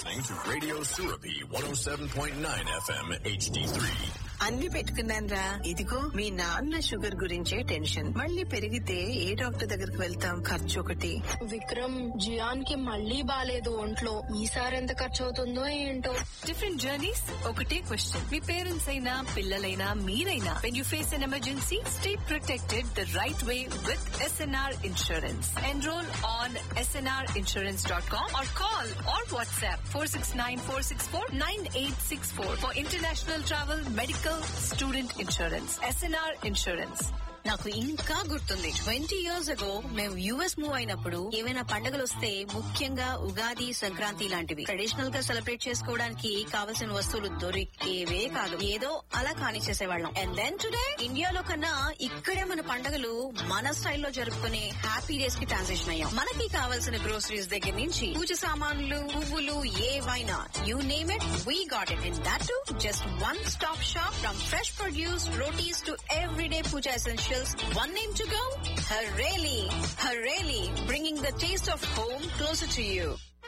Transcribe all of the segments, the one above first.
listening to Radio Surapi 107.9 FM HD3. అన్ని పెట్టుకున్నాను రా ఇదిగో మీ నాన్న షుగర్ గురించే టెన్షన్ మళ్ళీ పెరిగితే ఏ డాక్టర్ దగ్గరికి వెళ్తాం ఖర్చు ఒకటి విక్రమ్ జియాన్ కి మళ్ళీ బాలేదు ఒంట్లో ఈసారి ఎంత ఖర్చు అవుతుందో ఏంటో డిఫరెంట్ జర్నీస్ ఒకటే క్వశ్చన్ మీ పేరెంట్స్ అయినా పిల్లలైనా మీరైనా when you face an emergency stay protected the right way with SNR insurance enroll on SNR insurance dot com or call or WhatsApp four six nine four six four nine eight six four for international travel medical student insurance SNR insurance నాకు ఇంకా గుర్తుంది twenty years ago మేము US move అయినప్పుడు ఏవైనా పండుగలు వస్తే ముఖ్యంగా ఉగాది సంక్రాంతి లాంటివి ట్రెడిషనల్ గా సెలబ్రేట్ చేసుకోవడానికి కావలసిన వస్తువులు దొరికేవే కాదు ఏదో అలా కానిచ్చేసేవాళ్ళం అండ్ దెన్ టుడే ఇండియాలో కన్నా ఇక్కడే మన పండుగలు మన స్టైల్లో జరుపుకునే హ్యాపీ డేస్ కి ట్రాన్సిషన్ అయ్యాం మనకి కావాల్సిన గ్రోసరీస్ దగ్గర నుంచి పూజ సామాన్లు పువ్వులు ఏవైనా you name it we got it in that too just one stop shop from fresh produce rotis to everyday puja essentials. One name to go? Hareli. Hareli, bringing the taste of home closer to you.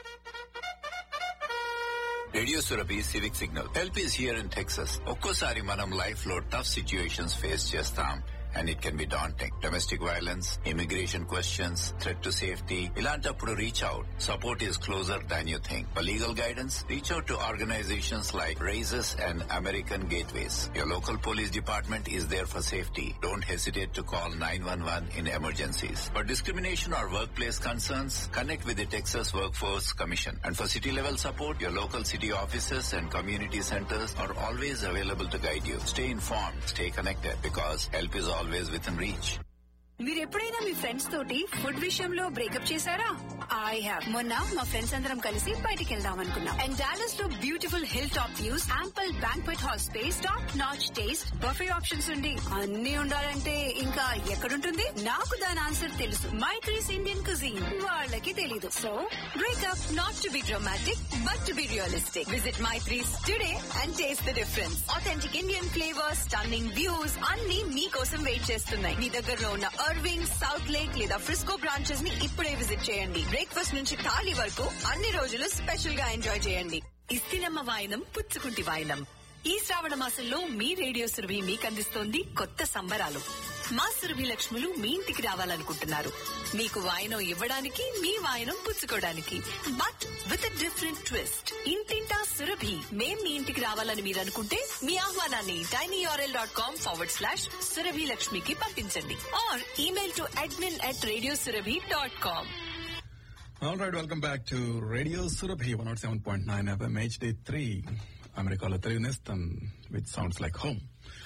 Radio Surabhi civic signal help is here in Texas ఒక్కోసారి మనం life లో tough situations face చేస్తాం and it can be daunting domestic violence immigration questions threat to safety ఇలాంటప్పుడు reach out support is closer than you think for legal guidance reach out to organizations like Raises and American Gateways your local police department is there for safety don't hesitate to call 911 in emergencies. For discrimination or workplace concerns, connect with the Texas Workforce Commission. And for city level support, your local city offices and community centers are always available to guide you. Stay informed, stay connected because help is always within reach. మీరు ఎప్పుడైనా మీ friends తోటి food విషయంలో breakup చేశారా I have మొన్న మా friends అందరం కలిసి బయటికి వెళ్దాం అనుకున్నాం అండ్ డాలస్ లో beautiful hill top views ample banquet hall space top notch taste buffet options ఉండి అన్ని ఉండాలంటే ఇంకా ఎక్కడుంటుంది నాకు దాని ఆన్సర్ తెలుసు మై త్రీస్ ఇండియన్ కుజీన్ వాళ్ళకి తెలీదు so breakup not to be dramatic but to be realistic visit My Threes today and taste the difference authentic Indian flavours stunning views అన్ని మీకోసం వెయిట్ చేస్తున్నాయి మీ దగ్గరలో ఉన్న అర్వింగ్ సౌత్ లేక్ లేదా Frisco branches ని ఇప్పుడే విజిట్ చేయండి బ్రేక్ఫాస్ట్ నుంచి థాలీ వరకు అన్ని రోజులు స్పెషల్ గా ఎంజాయ్ చేయండి ఇస్తినమ్మ వాయనం పుచ్చుకుంటి వాయనం ఈ శ్రావణ మాసంలో మీ రేడియో సురభి మీకు అందిస్తోంది కొత్త సంబరాలు మా సురభి లక్ష్ములు మీ ఇంటికి రావాలనుకుంటున్నారు మీకు వాయనం ఇవ్వడానికి మీ వాయనం పుచ్చుకోవడానికి బట్ విత్ డిఫరెంట్ ట్విస్ట్ ఇంటింటా సురభి మేం మీ ఇంటికి రావాలని మీరు అనుకుంటే మీ ఆహ్వానాన్ని TinyURL dot com forward slash Surabhi లక్ష్మికి పంపించండి or email to admin at radio Surabhi dot com All right, welcome back to Radio Surabhi 107.9 FM HD3. అమెరికాలో తెలుగు నేస్తం which sounds like home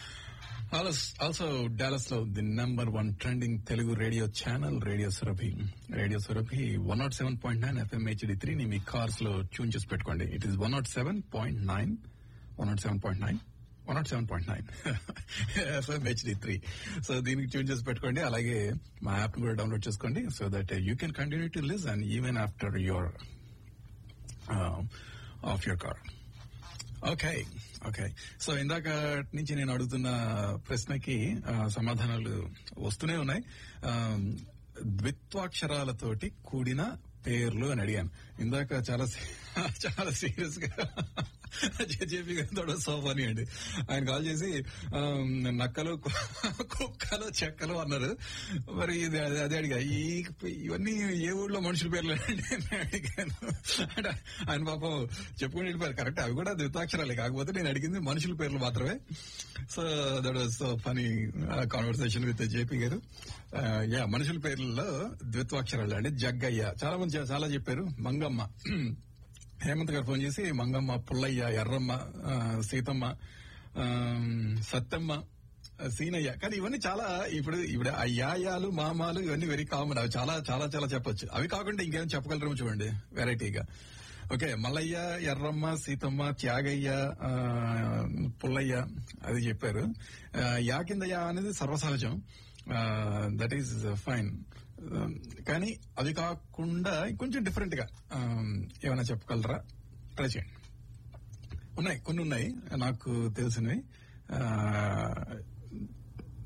also Dallas లో the number one trending Telugu radio channel radio Surabhi radio Surabhi one not seven point nine FM HD three ని మీ cars లో tune చేసి పెట్టుకోండి it is one not seven point nine one not seven point nine one not seven point nine FM HD three so దీనికి tune చేసి పెట్టుకోండి అలాగే మా యాప్ కూడా డౌన్లోడ్ చేసుకోండి so that you can continue to listen and even after your off your car okay okay so ఇందాక నుంచి నేను అడుగుతున్న ప్రశ్నకి ఆ, సమాధానాలు వస్తూనే ఉన్నాయి ఆ, ద్విత్వాక్షరాలతోటి కూడిన పేర్లు అని అడిగాను ఇందాక చాలా సీ- చాలా సీరియస్ గా జేజేపీ గారితో సోఫాని అండి ఆయన కాల్ చేసి ఆ, నక్కలు కు- కుక్కలు చెక్కలు అన్నారు మరి ఇది అదే అదే అడిగా ఈ ఇవన్నీ ఏ ఊళ్ళో మనుషుల పేర్లు అండి అని అడిగాను అంటే ఆయన పాపం చెప్పుకుని వెళ్ళిపోయారు కరెక్ట్ అవి కూడా ద్వితాక్షరాలే కాకపోతే నేను అడిగింది మనుషుల పేర్లు మాత్రమే so that was so funny conversation with JP garu yeah మనుషుల పేర్లలో ద్విత్వాక్షరాలు అండి జగ్గయ్య చాలా మంది చా- చాలా చెప్పారు మంగమ్మ హేమంత్ గారు ఫోన్ చేసి మంగమ్మ పుల్లయ్య ఎర్రమ్మ ఆ, సీతమ్మ ఆ, సత్తమ్మ ఆ, సీనయ్య కానీ ఇవన్నీ చాలా ఇప్పుడు ఇప్పుడు ఆ యాయాలు మామాలు ఇవన్నీ వెరీ కామన్ అవి చాలా చాలా చాలా చెప్పొచ్చు అవి కాకుండా ఇంకేం చెప్పగలరేమో చూడండి వెరైటీగా ఓకే మల్లయ్య ఎర్రమ్మ సీతమ్మ త్యాగయ్య ఆ, పుల్లయ్య అది చెప్పారు ఆ, యా కింద యా అనేది సర్వసహజం దట్ ఈస్ ఫైన్ కానీ అవి కాకుండా కొంచెం డిఫరెంట్ గా ఆ, ఏమైనా చెప్పగలరా ట్రై చేయండి ఉన్నాయి కొన్ని ఉన్నాయి నాకు తెలిసినవి ఆ,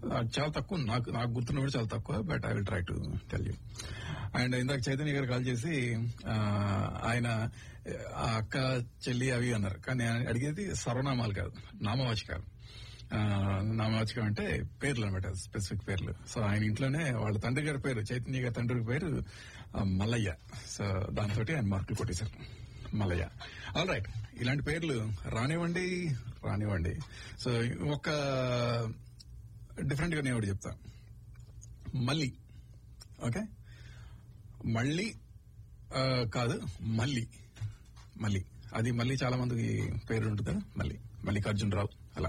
అది చాలా తక్కువ నాకు నాకు గుర్తున్న కూడా చాలా తక్కువ but I will try to tell you and ఇందాక చైతన్య గారు కాల్ చేసి ఆ, ఆయన ఆ అక్క చెల్లి అవి అన్నారు కానీ ఆయన అడిగేది సర్వనామాలు కాదు నామవాచకాలు ఆ, నామవాచకం అంటే పేర్లు అనమాట స్పెసిఫిక్ పేర్లు సో ఆయన ఇంట్లోనే వాళ్ళ తండ్రి గారి పేరు చైతన్య గారి తండ్రి గారి పేరు ఆ, మల్లయ్య సో దాంతో ఆయన మార్కులు కొట్టేశారు మల్లయ్య ఆల్ రైట్ ఇలాంటి పేర్లు రానివ్వండి రానివ్వండి సో ఒక డిఫరెంట్ గా నేను ఒకటి చెప్తా మళ్ళీ ఓకే మళ్ళీ ఆ, కాదు మళ్ళీ మళ్ళీ అది మళ్ళీ చాలా మందికి పేరు ఉంటుంది కదా మళ్ళీ మల్లికార్జున రావు అలా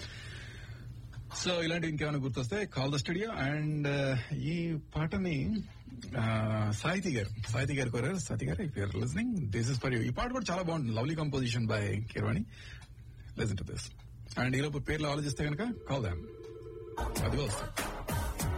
సో ఇలాంటి ఇంకేమైనా గుర్తొస్తే కాల్ ద స్టూడియో అండ్ ఈ పాటని ఆ, సాహితీ గారు సాహితీ గారు కోరారు Sahithi garu if you're listening this is for you ఈ పాట కూడా చాలా బాగుంటుంది lovely composition by Keeravani listen to this and ఈలోపు పేర్లు ఆలోచిస్తే కనుక కాల్ దామ్ అది వస్తుంది